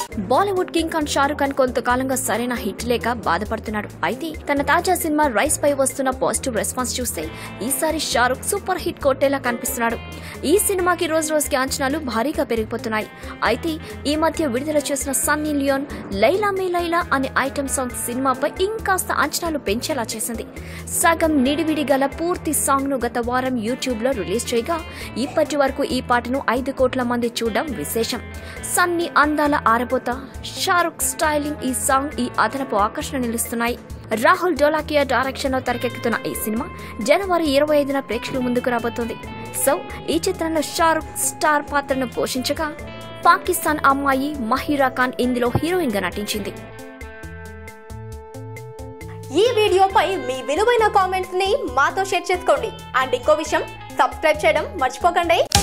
Bollywood king Khan Shahrukh Khan కొంతకాలంగా సరైన hit లేక బాధపడుతున్నాడు అయితే తన తాజా సినిమా రైస్ పై వస్తున్న పాజిటివ్ రెస్పాన్స్ చూస్తే ఈసారి షారుఖ్ సూపర్ హిట్ కొట్టేలా కనిపిస్తున్నాడు ఈ సినిమాకి రోజు రోజుకి అంచనాలు భారీగా పెరిగిపోతున్నాయి అయితే ఈ మధ్య విడుదల చేసిన సన్నీ లియోన్ లైలా మే లైలా అనే ఐటమ్ సాంగ్ సినిమాపై ఇంకాస్త అంచనాలు పెంచేలా చేసింది సగం నిడివిడి గల పూర్తి సాంగ్ ను గత వారం యూట్యూబ్ లో రిలీజ్ చేయగా ఇప్పటి వరకు ఈ పాటను ఐదు కోట్ల మంది చూడడం విశేషం సన్నీ అందాల ఆరబోత షారుఖ్ స్టైలింగ్ ఈ సాంగ్ ఈ అదనపు ఆకర్షణ నిలుస్తున్నాయి రాహుల్ డోలాకియా డైరెక్షన్ లో తెరకెక్కుతున్న ఈ సినిమా జనవరి ఇరవై ఐదున ప్రేక్షకుల ముందుకు రాబోతోంది సో ఈ చిత్రంలో షారుఖ్ స్టార్ పాత్రను పోషించగా పాకిస్తాన్ అమ్మాయి మహిరా ఖాన్ ఇందులో హీరోయిన్ గా నటించింది ఈ వీడియోపై మీ విలువైన కామెంట్స్ ని మాతో షేర్ చేసుకోండి అండ్ ఇంకో విషయం సబ్స్క్రైబ్ చేయడం మర్చిపోకండి